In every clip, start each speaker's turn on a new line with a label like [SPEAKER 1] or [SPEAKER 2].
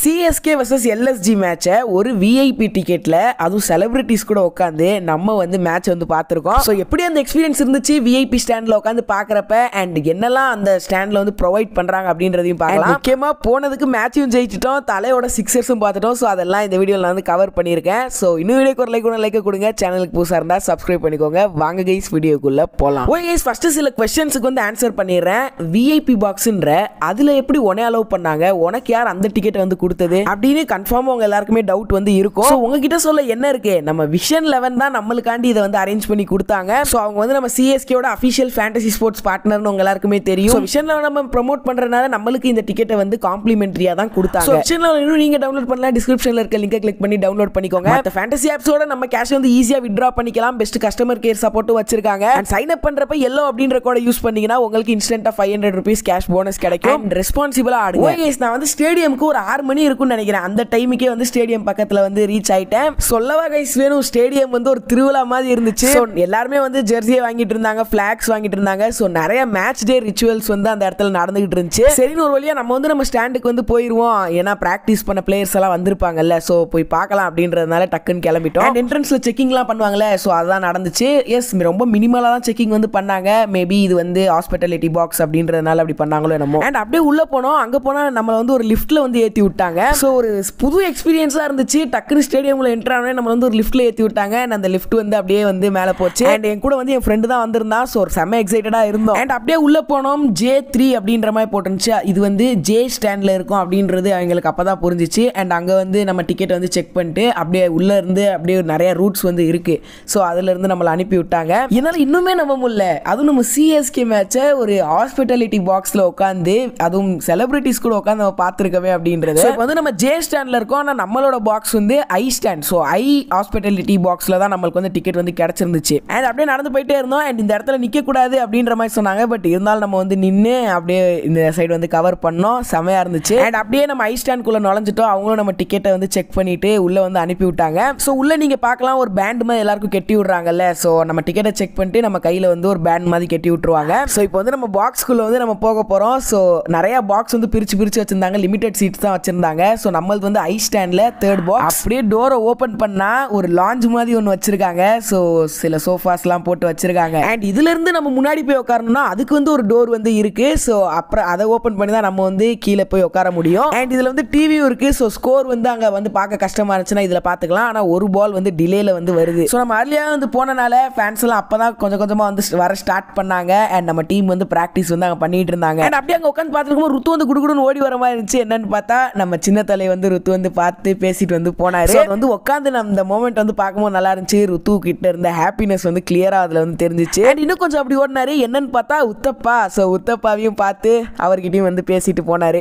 [SPEAKER 1] CSK versus LSG மேட்சை ஒரு VIP டிக்கெட்ல அதுவும் செலிபிரிட்டிஸ் கூட உட்காந்து நம்ம வந்து மேட்ச் வந்து பார்த்துருக்கோம் ஸோ எப்படி அந்த எக்ஸ்பீரியன்ஸ் இருந்துச்சு விஐபி ஸ்டாண்ட்ல உட்காந்து பார்க்குறப்ப அண்ட் என்னெல்லாம் அந்த ஸ்டாண்ட்ல வந்து ப்ரொவைட் பண்றாங்க அப்படின்றதையும் பார்க்கலாம் முக்கியமா போனதுக்கு மேட்சையும் ஜெயிச்சிட்டோம் தலையோட சிக்ஸர்ஸும் பார்த்துட்டோம் ஸோ அதெல்லாம் இந்த வீடியோவில் நான் வந்து கவர் பண்ணியிருக்கேன் ஸோ இன்னும் வீடியோக்கு ஒரு லைக் கூட லைக் கொடுங்க சேனலுக்கு புதுசாக இருந்தால் சப்ஸ்கிரைப் பண்ணிக்கோங்க வாங்க கைஸ் வீடியோக்குள்ள போகலாம் ஓகே கைஸ் ஃபர்ஸ்ட் சில கொஸ்டின்ஸுக்கு வந்து ஆன்சர் பண்ணிடுறேன் விஐபி பாக்ஸ்ன்ற அதுல எப்படி உனே அலோவ் பண்ணாங்க உனக்கு யார் அந்த டிக்கெட் வந்து கொடுத்தது அப்படின்னு கன்ஃபார்ம் உங்க எல்லாருக்குமே டவுட் வந்து இருக்கும் ஸோ உங்ககிட்ட சொல்ல என்ன இருக்கு நம்ம விஷன் லெவன் தான் நம்மளுக்காண்டி இதை வந்து அரேஞ்ச் பண்ணி கொடுத்தாங்க ஸோ அவங்க வந்து நம்ம சிஎஸ்கேவோட அஃபிஷியல் ஃபேண்டசி ஸ்போர்ட்ஸ் பார்ட்னர்னு உங்க எல்லாருக்குமே தெரியும் விஷன் லெவன் நம்ம ப்ரோமோட் பண்றதுனால நம்மளுக்கு இந்த டிக்கெட்டை வந்து காம்ப்ளிமெண்ட்ரியா தான் கொடுத்தாங்க விஷன் லெவன் இன்னும் நீங்க டவுன்லோட் பண்ணலாம் டிஸ்கிரிப்ஷன்ல இருக்க லிங்கை கிளிக் பண்ணி டவுன்லோட் பண்ணிக்கோங்க மற்ற ஃபேண்டசி ஆப்ஸோட நம்ம கேஷ் வந்து ஈஸியா வித்ட்ரா பண்ணிக்கலாம் பெஸ்ட் கஸ்டமர் கேர் சப்போர்ட்டும் வச்சிருக்காங்க அண்ட் சைன் அப் பண்றப்ப எல்லோ அப்படின்ற கோட யூஸ் பண்ணீங்கன்னா உங்களுக்கு இன்ஸ்டன்டா five hundred rupees cash bonus கிடைக்கும் ரெஸ்பான்சிபிளா ஆடுங்க ஓகே நான் வந்து ஸ்டேடியம்க்கு ஒரு ஆறு மணி இருக்கும்னு நினைக்கிறேன் அந்த டைமுக்கே வந்து ஸ்டேடியம் பக்கத்துல வந்து ரீச் ஆயிட்டேன் சொல்லவா கைஸ் வேணும் ஸ்டேடியம் வந்து ஒரு திருவிழா மாதிரி இருந்துச்சு So, எல்லாருமே வந்து ஜெர்சியை வாங்கிட்டு இருந்தாங்க ஃபிளாக்ஸ் வாங்கிட்டு இருந்தாங்க ஸோ நிறைய மேட்ச் டே ரிச்சுவல்ஸ் வந்து அந்த இடத்துல நடந்துகிட்டு இருந்துச்சு சரின்னு ஒரு வழியா நம்ம வந்து நம்ம ஸ்டாண்டுக்கு வந்து போயிருவோம் ஏன்னா பிராக்டிஸ் பண்ண பிளேயர்ஸ் எல்லாம் வந்திருப்பாங்கல்ல ஸோ போய் பார்க்கலாம் அப்படின்றதுனால டக்குன்னு கிளம்பிட்டோம் அண்ட் என்ட்ரன்ஸ்ல செக்கிங்லாம் பண்ணுவாங்கல்ல ஸோ அதுதான் நடந்துச்சு எஸ் ரொம்ப மினிமலாக தான் செக்கிங் வந்து பண்ணாங்க மேபி இது வந்து ஹாஸ்பிட்டாலிட்டி பாக்ஸ் அப்படின்றதுனால அப்படி பண்ணாங்களோ என்னமோ அண்ட் அப்படியே உள்ள போனோம் அங்க போனா நம்மள வந்து ஒரு லிஃப்ட்ல வந்து ஏத்தி விட்டாங்க ஸோ ஒரு புது எக்ஸ்பீரியன்ஸா இருந்துச்சு டக்குனு ஸ்டேடியம்ல என்ட்ரு ஆனே நம்ம வந்து ஒரு லிஃப்ட்ல ஏத்தி விட்டாங்க and அந்த லிஃப்ட் வந்து அப்படியே வந்து மேலே போச்சு அண்ட் என் கூட வந்து என் ஃப்ரெண்டு தான் வந்திருந்தான் ஸோ ஒரு செம்ம எக்ஸைட்டடா இருந்தோம் அண்ட் அப்படியே உள்ள போனோம் ஜே த்ரீ அப்படின்ற மாதிரி போட்டுருந்துச்சு இது வந்து ஜே ஸ்டாண்ட்ல இருக்கும் அப்படின்றது அவங்களுக்கு அப்பதான் புரிஞ்சிச்சு அண்ட் அங்க வந்து நம்ம டிக்கெட் வந்து செக் பண்ணிட்டு அப்படியே உள்ள இருந்து அப்படியே நிறைய ரூட்ஸ் வந்து இருக்கு ஸோ அதுல இருந்து நம்மளை அனுப்பி விட்டாங்க என்னால இன்னுமே நம்ப முடியல அதுவும் நம்ம சிஎஸ்கே மேட்சை ஒரு ஹாஸ்பிட்டாலிட்டி பாக்ஸ்ல உட்காந்து அதுவும் செலிபிரிட்டிஸ் கூட உட்காந்து நம்ம பார்த்துருக்கவே அப்படின்றது So, இப்ப வந்து நம்ம ஜே ஸ்டாண்ட்ல இருக்கோம் ஆனால் நம்மளோட பாக்ஸ் வந்து I stand so I hospitality பாக்ஸ்ல தான் நம்மளுக்கு வந்து டிக்கெட் வந்து கிடைச்சிருந்துச்சு அண்ட் அப்படியே நடந்து போயிட்டே இருந்தோம் அண்ட் இந்த இடத்துல நிக்க கூடாது அப்படின்ற மாதிரி சொன்னாங்க பட் இருந்தாலும் நம்ம வந்து நின்று அப்படியே இந்த சைடு வந்து கவர் பண்ணோம் செமையா இருந்துச்சு அண்ட் அப்படியே நம்ம ஐ ஸ்டாண்ட் குள்ள நுழைஞ்சிட்டோம் அவங்களும் நம்ம டிக்கெட்டை வந்து செக் பண்ணிட்டு உள்ள வந்து அனுப்பி விட்டாங்க ஸோ உள்ள நீங்க பார்க்கலாம் ஒரு பேண்ட் மாதிரி எல்லாருக்கும் கெட்டி விடுறாங்கல்ல ஸோ நம்ம டிக்கெட்டை செக் பண்ணிட்டு நம்ம கையில வந்து ஒரு பேண்ட் மாதிரி கெட்டி விட்டுருவாங்க ஸோ இப்போ வந்து நம்ம பாக்ஸ்குள்ள வந்து நம்ம போக போறோம் ஸோ நிறைய பாக்ஸ் வந்து பிரிச்சு பிரிச்சு வச்சிருந்தாங்க லிமிடெட் சீட்ஸ் தான் வச்சிருந்தாங்க ஸோ நம்மளது வந்து ஐ ஸ்டாண்ட்ல தேர்ட் பாக்ஸ் அப்படியே டோரை ஓபன் பண்ணா ஒரு லாஞ்ச் மாதிரி ஒன்று வச்சிருக்காங்க ஸோ சில சோஃபாஸ்லாம் போட்டு வச்சிருக்காங்க அண்ட் இதுல இருந்து நம்ம முன்னாடி போய் உட்காரணும்னா அதுக்கு வந்து ஒரு டோர் வந்து இருக்கு ஸோ அப்புறம் அதை ஓப்பன் பண்ணி தான் நம்ம வந்து கீழே போய் உட்கார முடியும் அண்ட் இதுல வந்து டிவியும் இருக்கு ஸோ ஸ்கோர் வந்து அங்க வந்து பார்க்க கஷ்டமா இருந்துச்சுன்னா இதுல பார்த்துக்கலாம் ஆனால் ஒரு பால் வந்து டிலேல வந்து வருது ஸோ நம்ம அர்லியாக வந்து போனனால ஃபேன்ஸ் எல்லாம் அப்பதான் கொஞ்சம் கொஞ்சமா வந்து வர ஸ்டார்ட் பண்ணாங்க அண்ட் நம்ம டீம் வந்து ப்ராக்டிஸ் வந்து அங்கே பண்ணிட்டு இருந்தாங்க அண்ட் அப்படியே அங்கே உட்காந்து பார்த்துருக்கும் ருத்து வந்து குடுகுடுன்னு ஓடி வர மாதிரி இருந்துச்சு என்னன்னு பார்த்தா நம்ம சின்ன தலை வந்து ருத்து வந்து பார்த்து பேசிட்டு வந்து போனாரு So, அது வந்து உட்காந்து நம்ம இந்த மூமெண்ட் வந்து பார்க்கும்போது நல்லா இருந்துச்சு ருத்து கிட்ட இருந்த ஹாப்பினஸ் வந்து கிளியரா அதுல வந்து தெரிஞ்சிச்சு அண்ட் இன்னும் கொஞ்சம் அப்படி ஓடினாரு என்னன்னு பார்த்தா உத்தப்பா ஸோ உத்தப்பாவையும் பார்த்து அவர்கிட்டயும் வந்து பேசிட்டு போனாரு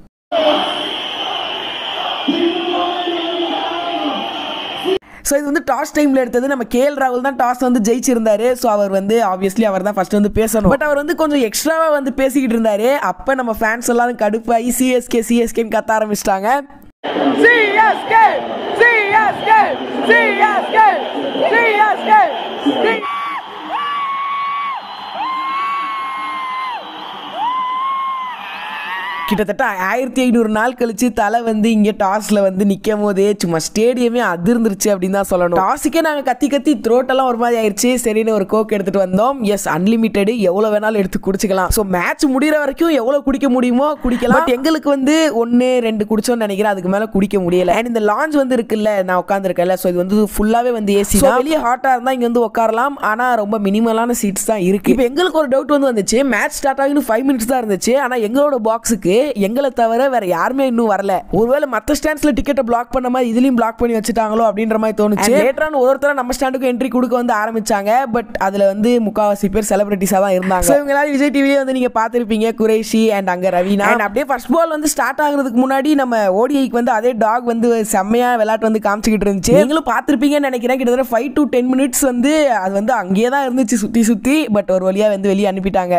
[SPEAKER 1] ஸோ இது வந்து டாஸ் டைம்ல எடுத்தது நம்ம கேஎல் ராகுல் தான் டாஸ் வந்து ஜெயிச்சிருந்தாரு ஸோ அவர் வந்து ஆப்வியஸ்லி அவர் தான் ஃபர்ஸ்ட் வந்து பேசணும் பட் அவர் வந்து கொஞ்சம் எக்ஸ்ட்ராவா வந்து பேசிக்கிட்டு இருந்தாரு அப்போ நம்ம ஃபேன்ஸ் எல்லாம் கடுப்பாகி சிஎஸ்கே சிஎஸ்கேன்னு கத்த ஆரம்பிச்சிட்டாங்க
[SPEAKER 2] CSK! CSK! CSK! CSK! CSK!
[SPEAKER 1] கிட்டத்தட்ட ஆயிரத்தி ஐநூறு நாள் கழிச்சு தலை வந்து இங்கே டாஸ்ல வந்து நிற்கும் போதே சும்மா ஸ்டேடியமே அதிர்ந்துருச்சு அப்படின்னு தான் சொல்லணும் டாஸுக்கே நாங்கள் கத்தி கத்தி throat எல்லாம் ஒரு மாதிரி ஆயிடுச்சு சரின்னு ஒரு கோக் எடுத்துட்டு வந்தோம் எஸ் அன்லிமிட்டெட் எவ்வளோ வேணாலும் எடுத்து குடிச்சுக்கலாம் ஸோ மேட்ச் முடிகிற வரைக்கும் எவ்வளோ குடிக்க முடியுமோ குடிக்கலாம் பட் எங்களுக்கு வந்து ஒன்று ரெண்டு குடிச்சோம்னு நினைக்கிறேன் அதுக்கு மேலே குடிக்க முடியல அண்ட் இந்த லான்ச் வந்து இருக்குல்ல நான் உட்காந்துருக்கேன்ல ஸோ இது வந்து ஃபுல்லாகவே வந்து ஏசி தான் வெளியே ஹாட்டாக இருந்தால் இங்கே வந்து உட்காரலாம் ஆனால் ரொம்ப மினிமலான சீட்ஸ் தான் இருக்கு இப்போ எங்களுக்கு ஒரு டவுட் வந்து வந்துச்சு மேட்ச் ஸ்டார்ட் ஆகி ஃபைவ் மினிட்ஸ் தான் இருந்துச்சு ஆனால் எங்களோட பாக்ஸுக்கு எங்களை தவிர வேற யாருமே இன்னும் வரல ஒருவேளை மற்ற ஸ்டாண்ட்ஸ்ல டிக்கெட்டை பிளாக் பண்ண மாதிரி இதுலயும் பிளாக் பண்ணி வச்சுட்டாங்களோ அப்படின்ற மாதிரி தோணுச்சு லேட்டரான ஒருத்தர நம்ம ஸ்டாண்டுக்கு என்ட்ரி கொடுக்க வந்து ஆரம்பிச்சாங்க பட் அதுல வந்து முக்காவாசி பேர் செலிபிரிட்டிஸா தான் இருந்தாங்க So, இவங்க எல்லாரும் விஜய் டிவியே வந்து நீங்க பார்த்திருப்பீங்க குரேஷி அண்ட் அங்க ரவீனா அண்ட் அப்படியே ஃபர்ஸ்ட் பால் வந்து ஸ்டார்ட் ஆகுறதுக்கு முன்னாடி நம்ம ஓடிஐக்கு வந்து அதே டாக் வந்து செம்மையா விளையாட்டு வந்து காமிச்சிக்கிட்டு இருந்துச்சு நீங்களும் பார்த்திருப்பீங்கன்னு நினைக்கிறேன் கிட்டத்தட்ட ஃபைவ் டு டென் மினிட்ஸ் வந்து அது வந்து அங்கேயே தான் இருந்துச்சு சுத்தி சுத்தி பட் ஒரு வழியா வந்து வெளியே அனுப்பிட்டாங்க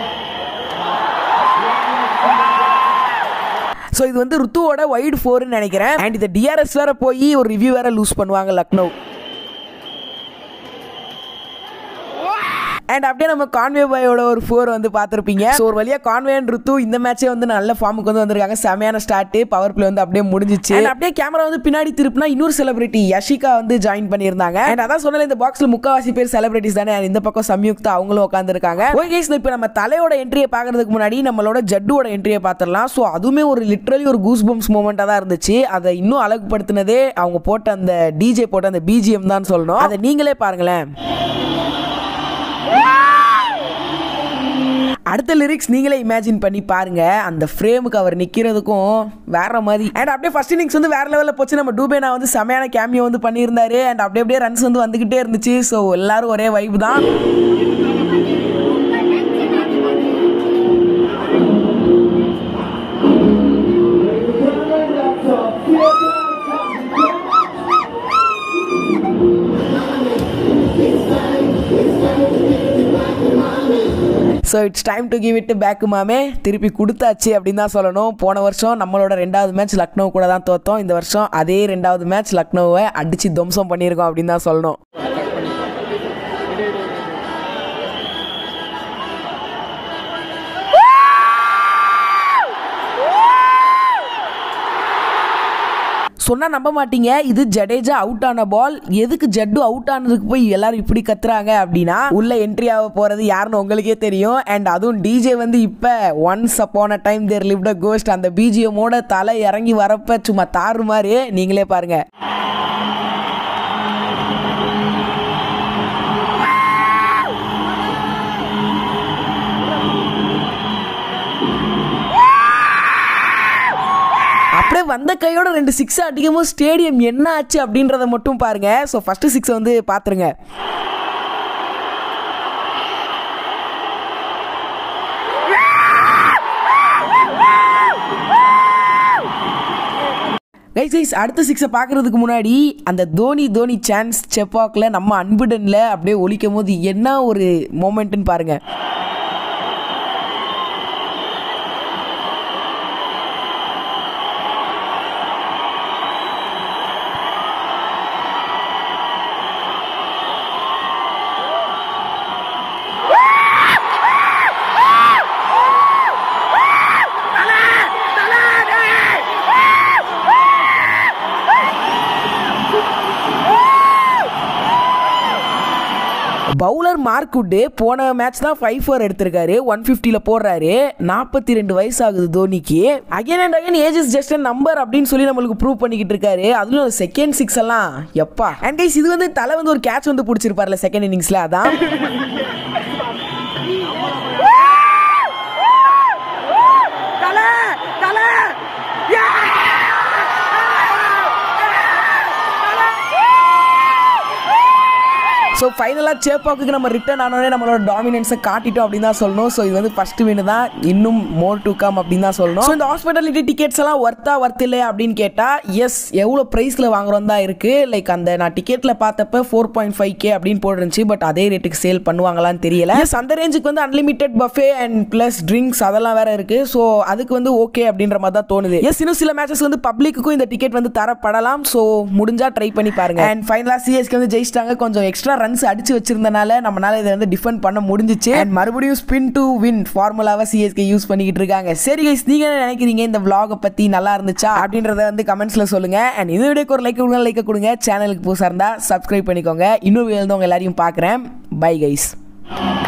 [SPEAKER 1] ஸோ இது வந்து ருத்துவோட வைடு ஃபோர்னு நினைக்கிறேன் அண்ட் இந்த டிஆர்எஸ் வேற போய் ஒரு ரிவ்யூ வேற லூஸ் பண்ணுவாங்க லக்னோ அண்ட் அப்படியே நம்ம கான்வே பாயோட ஒரு ஃபோர் வந்து பார்த்துருப்பீங்க ஸோ ஒரு வழியாக கான்வே அண்ட் ருத்து இந்த மேட்சே வந்து நல்ல ஃபார்முக்கு வந்து வந்திருக்காங்க செமையான ஸ்டார்ட் பவர் பிளே வந்து அப்படியே முடிஞ்சிச்சு And அப்படியே கேமரா வந்து பின்னாடி திருப்பினா இன்னொரு செலிபிரிட்டி யஷிகா வந்து ஜாயின் பண்ணியிருந்தாங்க அண்ட் அதான் சொன்னல இந்த பாக்ஸ்ல முக்காவாசி பேர் செலிபிரிட்டிஸ் தானே And இந்த பக்கம் சம்யுக்தா அவங்களும் உட்காந்துருக்காங்க ஓகே இப்போ நம்ம தலையோட என்ட்ரியை பார்க்கறதுக்கு முன்னாடி நம்மளோட ஜட்டுவோட என்ட்ரியை பார்த்துடலாம் ஸோ அதுவுமே ஒரு லிட்ரலி ஒரு கூஸ் பம்ஸ் மூமெண்ட்டாக தான் இருந்துச்சு அதை இன்னும் அழகுபடுத்தினதே அவங்க போட்ட அந்த டிஜே போட்ட அந்த பிஜிஎம் தான் சொல்லணும் அதை நீங்களே பாருங்களேன் அடுத்த லிரிக்ஸ் நீங்களே இமேஜின் பண்ணி பாருங்க அந்த ஃப்ரேமுக்கு அவர் நிக்கிறதுக்கும் வேற மாதிரி அண்ட் அப்படியே ஃபர்ஸ்ட் இன்னிங்ஸ் வந்து வேற லெவலில் போச்சு நம்ம டூபேனா வந்து செமையான கேமியோ வந்து பண்ணியிருந்தாரு அண்ட் அப்படியே அப்படியே ரன்ஸ் வந்து வந்துகிட்டே இருந்துச்சு ஸோ எல்லாரும் ஒரே வைப் தான் so it's time to give it back மாமே திருப்பி கொடுத்தாச்சு அப்படின்னு தான் சொல்லணும் போன வருஷம் நம்மளோட ரெண்டாவது மேட்ச் லக்னோ கூட தான் தோத்தோம் இந்த வருஷம் அதே ரெண்டாவது மேட்ச் லக்னோவை அடிச்சு துவம்சம் பண்ணியிருக்கோம் அப்படின்னு தான் சொல்லணும் சொன்னா நம்ப மாட்டீங்க இது ஜடேஜா அவுட் ஆன பால் எதுக்கு ஜட்டு அவுட் ஆனதுக்கு போய் எல்லாரும் இப்படி கத்துறாங்க அப்படின்னா உள்ள என்ட்ரி ஆக போறது யாருன்னு உங்களுக்கே தெரியும் அண்ட் அதுவும் டிஜே வந்து இப்ப once upon a time there lived a ghost அந்த பிஜிஎமோட தலை இறங்கி வரப்ப சும்மா தாறு மாதிரி நீங்களே பாருங்க அப்படியே வந்த கையோட ரெண்டு சிக்ஸ் அடிக்கும்போது ஸ்டேடியம் என்ன ஆச்சு அப்படின்றத மட்டும் பாருங்க ஸோ ஃபர்ஸ்ட் சிக்ஸ் வந்து பார்த்துருங்க கைஸ் கைஸ் அடுத்த சிக்ஸை பார்க்கறதுக்கு முன்னாடி அந்த தோனி தோனி சான்ஸ் செப்பாக்கில் நம்ம அன்புடனில் அப்படியே ஒலிக்கும் போது என்ன ஒரு மோமெண்ட்டுன்னு பாருங்க பவுலர் மார்க்குட்டு போன மேட்ச் தான் ஃபைவ் ஃபோர் எடுத்திருக்காரு ஒன் ஃபிஃப்டியில் போடுறாரு நாற்பத்தி ரெண்டு வயசு ஆகுது தோனிக்கு again and again age is just number அப்படின்னு சொல்லி நம்மளுக்கு ப்ரூவ் பண்ணிக்கிட்டு இருக்காரு அதுவும் செகண்ட் சிக்ஸ் எல்லாம் எப்பா அண்ட் கைஸ் இது வந்து தலை வந்து ஒரு கேட்ச் வந்து பிடிச்சிருப்பார்ல செகண்ட் இன்னிங்ஸில் அதான்
[SPEAKER 2] தலை தலை
[SPEAKER 1] ஸோ ஃபைனலாக சேப்பாக்கு நம்ம ரிட்டர்ன் ஆனோடனே நம்மளோட டாமினன்ஸை காட்டிட்டோம் அப்படின்னு தான் சொல்லணும் ஸோ இது வந்து ஃபர்ஸ்ட் வின் தான் இன்னும் மோர் டு கம் அப்படின்னு தான் சொல்லணும் ஸோ இந்த ஹாஸ்பிட்டாலிட்டி டிக்கெட்ஸ் எல்லாம் ஒர்த்தா ஒர்த் இல்லையா அப்படின்னு கேட்டால் எஸ் எவ்வளோ ப்ரைஸில் வாங்குறோம் தான் இருக்குது லைக் அந்த நான் டிக்கெட்டில் பார்த்தப்ப ஃபோர் பாயிண்ட் ஃபைவ் கே அப்படின்னு போட்டுருந்துச்சு பட் அதே ரேட்டுக்கு சேல் பண்ணுவாங்களான்னு தெரியல எஸ் அந்த ரேஞ்சுக்கு வந்து unlimited buffet and plus drinks அதெல்லாம் வேற இருக்குது ஸோ அதுக்கு வந்து ஓகே அப்படின்ற மாதிரி தான் தோணுது எஸ் இன்னும் சில மேட்சஸ் வந்து பப்ளிக்குக்கும் இந்த டிக்கெட் வந்து தரப்படலாம் ஸோ முடிஞ்சா ட்ரை பண்ணி பாருங்க அண்ட் ஃபைனலாக சிஎஸ்கே வந்து ஜெயிச்சிட்டாங்க கொஞ்சம் எக்ஸ்ட்ரா ரன்ஸ் அடிச்சு வச்சிருந்தனால நம்மளால இதை வந்து டிஃபெண்ட் பண்ண முடிஞ்சிச்சு அண்ட் மறுபடியும் ஸ்பின் டு வின் ஃபார்முலாவை சிஎஸ்கே யூஸ் பண்ணிக்கிட்டு இருக்காங்க சரி கைஸ் நீங்க என்ன நினைக்கிறீங்க இந்த vlog பத்தி நல்லா இருந்துச்சா அப்படின்றத வந்து கமெண்ட்ஸ்ல சொல்லுங்க அண்ட் இந்த வீடியோக்கு ஒரு லைக் கொடுங்க லைக் கொடுங்க சேனலுக்கு புதுசாக இருந்தா சப்ஸ்கிரைப் பண்ணிக்கோங்க இன்னொரு வீடியோ வந்து உங்க எல்லாரையும் பார்க்குறேன் பை கைஸ்